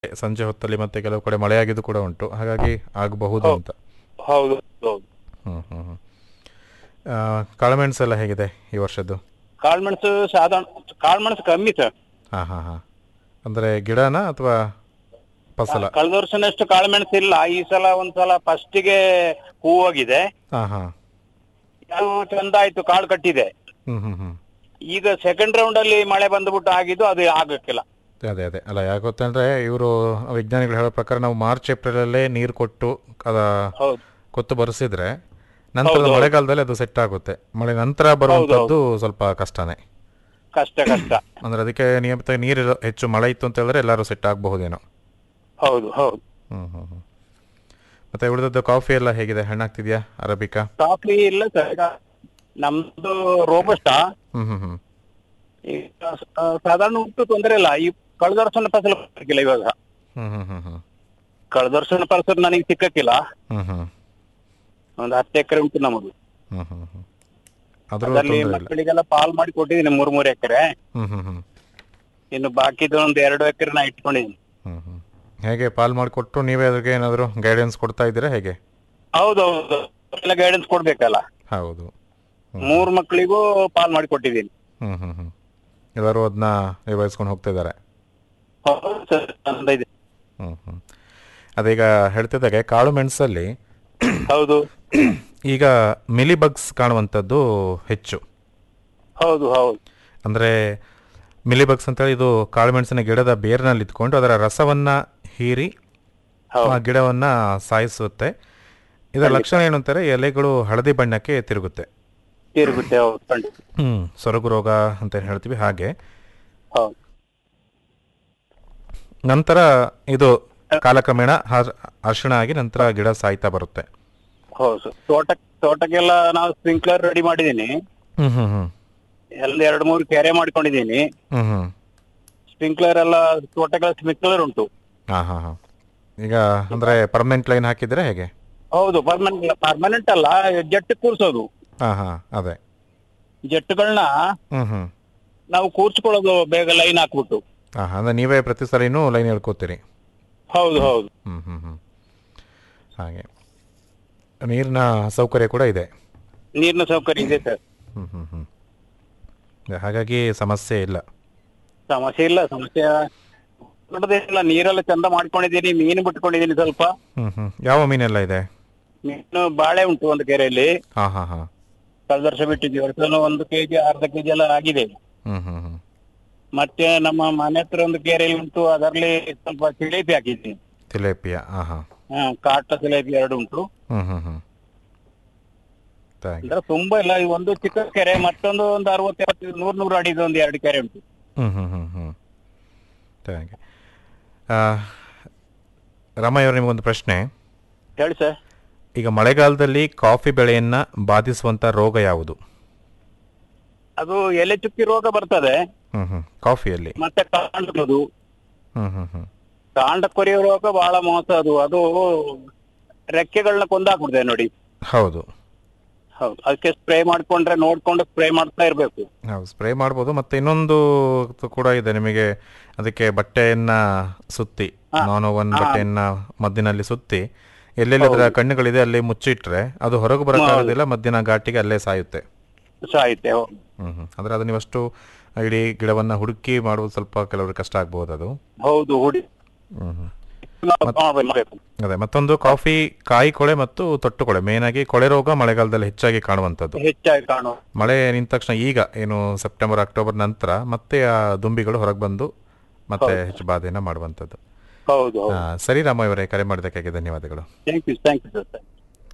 ಸಂಜೆ ಹೊತ್ತಲ್ಲಿ ಮತ್ತೆ ಕೆಲವು ಕಡೆ ಮಳೆಯಾಗಿದ್ದು ಕೂಡ ಉಂಟು ಹಾಗಾಗಿ ಆಗಬಹುದು ಹೌದು. ಅಂತ ಹೌದು ಹೌದು ಹ್ಮ್ ಹ್ಮ್ ಹ್ಮ್ ಆ, ಕಾಳುಮೆಣಸು ಎಲ್ಲ ಹೇಗಿದೆ ಈ ವರ್ಷದ್ದು ಕಾಳ್ಮೆಣಸು ಸಾಧಾರಣ ಕಾಳ್ಮೆಣಸು ಕಮ್ಮಿ ಸರ್ ಹಾ ಹಾ ಹಾ ಅಂದ್ರೆ ಗಿಡನ ಅಥವಾ ಫಸಲ ಕಳೆದ ವರ್ಷನಷ್ಟು ಕಾಳುಮೆಣಸು ಇಲ್ಲ ಈ ಸಲ ಒಂದ್ಸಲ ಫಸ್ಟಿಗೆ ಹೂವಾಗಿದೆ ಹಾ ಹಾ ಅದು ಚಂದ ಆಯ್ತು ಕಾಳು ಕಟ್ಟಿದೆ ಹ್ಮ್ ಹ್ಮ್ ಹ್ಮ್ ಈಗ ಸೆಕೆಂಡ್ ರೌಂಡ್ ಅಲ್ಲಿ ಮಳೆ ಬಂದ್ಬಿಟ್ಟು ಆಗಿದ್ದು ಅದು ಆಗಕ್ಕಿಲ್ಲ ಅದೇ ಅದೇ ಅಲ್ಲ ಯಾಕೆ ಗೊತ್ತಂದ್ರೆ ಇವರು ವಿಜ್ಞಾನಿಗಳು ಹೇಳೋ ಪ್ರಕಾರ ನಾವು ಮಾರ್ಚ್ ಏಪ್ರಿಲ್ ಅಲ್ಲೇ ನೀರು ಕೊಟ್ಟು ಅದ ಹೌದು ಕೊತ್ತು ಬರೆಸಿದ್ರೆ ನಂತರದ ಹೌದು, ಹೌದು. ಮಳೆಗಾಲದಲ್ಲಿ ಅದು ಸೆಟ್ ಆಗುತ್ತೆ ಮಳೆ ನಂತರ ಬರುವಂತದ್ದು ಸ್ವಲ್ಪ ಕಷ್ಟನೇ ಕಷ್ಟ ಕಷ್ಟ ಅಂದ್ರೆ ಅದಕ್ಕೆ ನಿಯಮಿತ ನೀರು ಹೆಚ್ಚು ಮಳೆ ಇತ್ತು ಅಂತ ಹೇಳಿದ್ರೆ ಎಲ್ಲರೂ ಸೆಟ್ ಆಗಬಹುದೇನೋ ಹೌದು ಹೌದು ಹ್ಮ್ ಹ್ಮ್ ಹ್ಮ್ ಮತ್ತೆ ಉಳಿದದ್ದು ಕಾಫಿ ಎಲ್ಲ ಹೇಗಿದೆ ಹಣ್ಣಾಗ್ತಿದ್ಯಾ ಅರಬಿಕಾ ಕಾಫಿ ಇಲ್ಲ ಸರ್ ಈಗ ನಮ್ದು ರೋಬಸ್ಟ ಹ್ಮ್ ಹ್ಮ್ ಹ್ಮ್ ಈಗ ಆ, ಸಾಧಾರಣ ಉಂಟು ತೊಂದರೆ ಇಲ್ಲ ಈ ಕಳೆದ ವರ್ಷನ ಫಸಲು ಸಿಕ್ಕಿಲ್ಲ ಇವಾಗ ಹ್ಮ್ ಹ್ಮ್ ಹ್ಮ್ ಹ್ಮ್ ಕಳೆದ ವರ್ಷನ ಫಸಲು ನನಗೆ ಸಿಕ್ಕಕ್ಕಿಲ್ಲ ಹ್ಮ್ ಹ್ಮ್ ಒಂದು ಹತ್ತು ಎಕರೆ ಉಂಟು ನಮ್ಮದು ಹ್ಮ್ ಹ್ಮ್ ಹ್ಮ್ ಅದ್ರೂ ಅದರಲ್ಲಿ ತೊಂದರೆ ಇಲ್ಲ ಮಕ್ಕಳಿಗೆಲ್ಲ ಪಾಲ್ ಮಾಡಿ ಕೊಟ್ಟಿದ್ದೀನಿ ಮೂರ್ ಮೂರು ಎಕರೆ ಹ್ಮ್ ಹ್ಮ್ ಹ್ಮ್ ಇನ್ನು ಬಾಕಿದು ಒಂದು ಎರಡು ಎಕರೆ ನಾ ಇಟ್ಕೊಂಡಿದ್ದೀನಿ ಹ್ಮ್ ಹ್ಮ್ ಹೇಗೆ ಪಾಲ್ ಮಾಡಿಕೊಟ್ಟು ನೀವೇ ಅದಕ್ಕೆ ಏನಾದರೂ ಗೈಡೆನ್ಸ್ ಕೊಡ್ತಾ ಇದ್ದೀರಾ ಹೇಗೆ ಹೌದೌದು ಎಲ್ಲ ಗೈಡೆನ್ಸ್ ಕೊಡ್ಬೇಕಲ್ಲ ಹೌದು ಹ್ಮ್ ಮೂರ್ ಮಕ್ಕಳಿಗೂ ಪಾಲ್ ಮಾಡಿ ಕೊಟ್ಟಿದ್ದೀನಿ ಹ್ಮ್ ಹ್ಮ್ ಹ್ಮ್ ಎಲ್ಲರೂ ಅದನ್ನ ನಿರ್ವಹಿಸ್ಕೊಂಡು ಹೋಗ್ತಾ ಇದ್ದಾರೆ ಹೌದು ಸರ್ ಚಂದ ಇದೆ ಹ್ಮ್ ಹ್ಮ್ ಅದೀಗ ಹೇಳ್ತಿದ್ದಾಗೆ ಕಾಳು ಮೆಣಸಲ್ಲಿ ಹೌದು ಈಗ ಮಿಲಿ ಬಗ್ಸ್ ಕಾಣುವಂಥದ್ದು ಹೆಚ್ಚು ಹೌದು ಹೌದು ಅಂದರೆ ಮಿಲಿ ಬಗ್ಸ್ ಅಂತೇಳಿ ಇದು ಕಾಳುಮೆಣಸಿನ ಗಿಡದ ಬೇರಿನಲ್ಲಿ ಇದ್ಕೊಂಡು ಅದರ ರಸವನ್ನ ಹೀರಿ ಆ ಹೌದು ಗಿಡವನ್ನ ಸಾಯಿಸುತ್ತೆ ಇದರ ಲಕ್ಷಣ ಏನು ಅಂತಾರೆ ಎಲೆಗಳು ಹಳದಿ ಬಣ್ಣಕ್ಕೆ ತಿರುಗುತ್ತೆ ತಿರುಗುತ್ತೆ ಹೌದು ಖಂಡಿತ ಹ್ಮ್ ಸೊರಗು ರೋಗ ಅಂತ ಏನ್ ಹೇಳ್ತೀವಿ ಹಾಗೆ ಹೌದು ನಂತರ ಇದು ಕಾಲಕ್ರಮೇಣ ಹರ್- ಅರಿಶಿಣ ಆಗಿ ನಂತರ ಗಿಡ ಸಾಯ್ತಾ ಬರುತ್ತೆ ಹೌದು ಸರ್ ತೋಟ ತೋಟಕ್ಕೆಲ್ಲ ನಾವು ಸ್ಪ್ರಿಂಕ್ಲರ್ ರೆಡಿ ಮಾಡಿದ್ದೀನಿ ಹ್ಮ್ ಹ್ಮ್ ಹ್ಮ್ ಎಲ್ಲ ಎರಡು ಮೂರು ಕೆರೆ ಮಾಡ್ಕೊಂಡಿದ್ದೀನಿ ಹ್ಮ್ ಹ್ಮ್ ಸ್ಪ್ರಿಂಕ್ಲರ್ ಎಲ್ಲ ತೋಟಗಳ ಸ್ಪ್ರಿಂಕ್ಲರ್ ಉಂಟು ಹಾ ಹಾ ಹಾ ಈಗ ಅಂದ್ರೆ ಪರ್ಮನೆಂಟ್ ಲೈನ್ ಹಾಕಿದ್ರೆ ಹೇಗೆ ಹೌದು ಪರ್ಮನೆಂಟ್ ಪರ್ಮನೆಂಟ್ ಅಲ್ಲ ಜೆಟ್ ಕೂರ್ಸೋದು ಹಾ ಹಾ ಅದೇ ಜೆಟ್ಗಳನ್ನ ಹ್ಮ್ ಹ್ಮ್ ನಾವು ಕೂರ್ಸ್ಕೊಳ್ಳೋದು ಬೇಗ ಲೈನ್ ಹಾಕ್ಬಿಟ್ಟು ಹಾ ಅಂದ್ರೆ ನೀವೇ ಪ್ರತಿ ಸರಿನೂ ಲೈನ್ ಹೇಳ್ಕೋತೀರಿ ಹೌದು ಹೌದು ಹ್ಮ್ ಹ್ಮ್ ಹ್ಮ್ ಹಾಗೆ ನೀರಿನ ಸೌಕರ್ಯ ಕೂಡ ಇದೆ ನೀರಿನ ಸೌಕರ್ಯ ಇದೆ ಸರ್ ಹ್ಮ್ ಹ್ಮ್ ಹ್ಮ್ ಹಾಗಾಗಿ ಸಮಸ್ಯೆ ಇಲ್ಲ ಸಮಸ್ಯೆ ಇಲ್ಲ ಸಮಸ್ಯೆ ದೊಡ್ಡದೇನಿಲ್ಲ ನೀರೆಲ್ಲ ಚಂದ ಮಾಡ್ಕೊಂಡಿದ್ದೀನಿ ಮೀನು ಬಿಟ್ಕೊಂಡಿದ್ದೀನಿ ಸ್ವಲ್ಪ ಹ್ಮ್ ಹ್ಮ್ ಯಾವ ಮೀನೆಲ್ಲ ಇದೆ ಮೀನು ಬಾಳೆ ಉಂಟು ಒಂದು ಕೆರೆಯಲ್ಲಿ ಹಾ ಹಾ ಹಾ ಕಳೆದ ವರ್ಷ ಬಿಟ್ಟಿದ್ವಿ ವರ್ಷ ಒಂದು ಕೆಜಿ ಅರ್ಧ ಕೆಜಿ ಎಲ್ಲ ಆಗಿದೆ ಹ್ಮ್ ಹ್ಮ್ ಹ್ಮ್ ಮತ್ತೆ ನಮ್ಮ ಮನೆ ಹತ್ರ ಒಂದು ಕೆರೆಯಲ್ಲಿ ಉಂಟು ಅದರಲ್ಲಿ ಸ್ವಲ್ಪ ಸಿಲೇಪಿ ಹಾಕಿದ್ದೀನಿ ತಿಲೇಪಿಯ ಹಾ ಹಾ ಹಾ ಕಾಟ ಸಿಲೇಪಿ ಎರಡು ಉಂಟು ಹ್ಮ್ ಹ್ಮ್ ಹ್ಮ್ ಹಾಗೆ ಅಂದ್ರೆ ತುಂಬಾ ಇಲ್ಲ ಈ ಒಂದು ಚಿಕ್ಕ ಕೆರೆ ಮತ್ತೊಂದು ಒಂದು ಅರವತ್ತು ನೂರ್ ನೂರು ಅಡಿದು ಒಂದು ಎರಡು ಕೆರೆ ಉಂಟು ಹ್ಮ್ ಹ್ಮ್ ಹ್ಮ್ ಹ್ಮ್ ಹಾಗೆ ಆ, ರಾಮಯ್ಯ ಅವ್ರೆ, ನಿಮಗೊಂದು ಪ್ರಶ್ನೆ ಹೇಳಿ ಸರ್ ಈಗ ಮಳೆಗಾಲದಲ್ಲಿ ಕಾಫಿ ಬೆಳೆಯನ್ನ ಬಾಧಿಸುವಂತ ರೋಗ ಯಾವುದು ಅದು ಎಲೆ ಚುಕ್ಕಿ ರೋಗ ಬರ್ತದೆ ಹ್ಮ್ ಹ್ಮ್ ಕಾಫಿಯಲ್ಲಿ ಮತ್ತೆ ಕಾಂಡದು ಹ್ಮ್ ಹ್ಮ್ ಹ್ಮ್ ಕಾಂಡ ಕೊರೆಯೋ ರೋಗ ಬಹಳ ಮೋಸ ಅದು ಅದು ರೆಕ್ಕೆಗಳನ್ನ ಕೊಂದಾಕ್ಬಿಡ್ತದೆ ನೋಡಿ ಹೌದು ಹೌದು ಅದಕ್ಕೆ ಸ್ಪ್ರೇ ಮಾಡ್ಕೊಂಡ್ರೆ ನೋಡ್ಕೊಂಡು ಸ್ಪ್ರೇ ಮಾಡ್ತಾ ಇರ್ಬೇಕು ಹೌದು ಸ್ಪ್ರೇ ಮಾಡ್ಬೋದು ಮತ್ತೆ ಇನ್ನೊಂದು ತು- ಕೂಡ ಇದೆ ನಿಮಗೆ ಅದಕ್ಕೆ ಬಟ್ಟೆಯನ್ನ ಸುತ್ತಿ ಹಾ. ನಾನ್ ಓವನ್ ಹಾ. ಬಟ್ಟೆಯನ್ನ ಮದ್ದಿನಲ್ಲಿ ಸುತ್ತಿ ಎಲ್ಲೆಲ್ಲಿ ಅದರ ಕಣ್ಣುಗಳಿದೆ ಅಲ್ಲಿ ಮುಚ್ಚಿಟ್ರೆ ಅದು ಹೊರಗೆ ಬರೋಕ್ಕಾಗೋದಿಲ್ಲ ಮದ್ದಿನ ಘಾಟಿಗೆ ಅಲ್ಲೇ ಸಾಯುತ್ತೆ ಸಾಹಿತ್ಯ ಹೌದು. ಹ್ಮ್ ಹ್ಮ್ ಅಂದ್ರೆ ಅದು ನೀವಷ್ಟು ಇಡೀ ಗಿಡವನ್ನ ಹುಡುಕಿ ಮಾಡುವುದು ಸ್ವಲ್ಪ ಕೆಲವ್ರಿಗೆ ಕಷ್ಟ ಆಗ್ಬಹುದು ಅದು ಹೌದು ಹುಡಿ ಹ್ಮ್ ಹ್ಮ್ ಮಾಡ್ಬೇಕು ಅದೇ ಮತ್ತೊಂದು ಕಾಫಿ ಕಾಯಿ ಕೊಳೆ ಮತ್ತು ತೊಟ್ಟು ಕೊಳೆ ಮೇನ್ ಆಗಿ ಕೊಳೆ ರೋಗ ಮಳೆಗಾಲದಲ್ಲಿ ಹೆಚ್ಚಾಗಿ ಕಾಣುವಂಥದ್ದು ಹೆಚ್ಚಾಗಿ ಕಾಣುವ ಮಳೆ ನಿಂತ ತಕ್ಷಣ ಈಗ ಏನು ಸೆಪ್ಟೆಂಬರ್ ಅಕ್ಟೋಬರ್ ನಂತರ ಮತ್ತೆ ಆ ದುಂಬಿಗಳು ಹೊರಗೆ ಬಂದು ಮತ್ತೆ ಹೆಚ್ಚು ಬಾಧೆಯನ್ನ ಮಾಡುವಂಥದ್ದು ಹೌದು ಹೌದು ಆ, ಸರಿ ರಾಮ ಇವರೇ ಕರೆ ಮಾಡೋದಕ್ಕಾಗಿ ಧನ್ಯವಾದಗಳು thank you thank you sir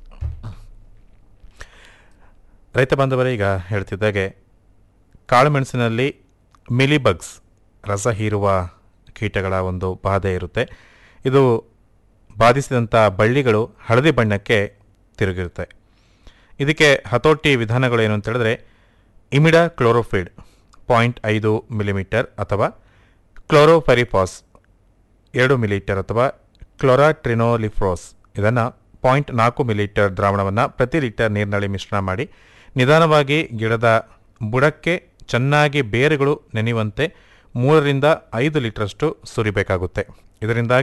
ರೈತ ಬಾಂಧವರೇ ಈಗ ಹೇಳ್ತಿದ್ದಾಗೆ ಕಾಳುಮೆಣಸಿನಲ್ಲಿ ಮಿಲಿಬಗ್ಸ್ ರಸ ಹೀರುವ ಕೀಟಗಳ ಒಂದು ಬಾಧೆ ಇರುತ್ತೆ ಇದು ಬಾಧಿಸಿದಂಥ ಬಳ್ಳಿಗಳು ಹಳದಿ ಬಣ್ಣಕ್ಕೆ ತಿರುಗಿರುತ್ತೆ ಇದಕ್ಕೆ ಹತೋಟಿ ವಿಧಾನಗಳು ಏನು ಅಂತ ಹೇಳಿದ್ರೆ ಇಮಿಡಾ ಕ್ಲೋರೋಫಿಡ್ ಪಾಯಿಂಟ್ ಐದು ಮಿಲಿಮೀಟರ್ ಅಥವಾ ಕ್ಲೋರೋಫೆರಿಪಾಸ್ ಎರಡು ಮಿಲಿಲೀಟರ್ ಅಥವಾ ಕ್ಲೋರಾಟ್ರಿನೋಲಿಫ್ರೋಸ್ ಇದನ್ನು ಪಾಯಿಂಟ್ ನಾಲ್ಕು ಮಿಲಿಲೀಟರ್ ದ್ರಾವಣವನ್ನು ಪ್ರತಿ ಲೀಟರ್ ನೀರಿನಲ್ಲಿ ಮಿಶ್ರಣ ಮಾಡಿ ನಿಧಾನವಾಗಿ ಗಿಡದ ಬುಡಕ್ಕೆ ಚೆನ್ನಾಗಿ ಬೇರುಗಳು ನೆನೆಯುವಂತೆ ಮೂರರಿಂದ ಐದು ಲೀಟರಷ್ಟು ಸುರಿಬೇಕಾಗುತ್ತೆ ಇದರಿಂದಾಗಿ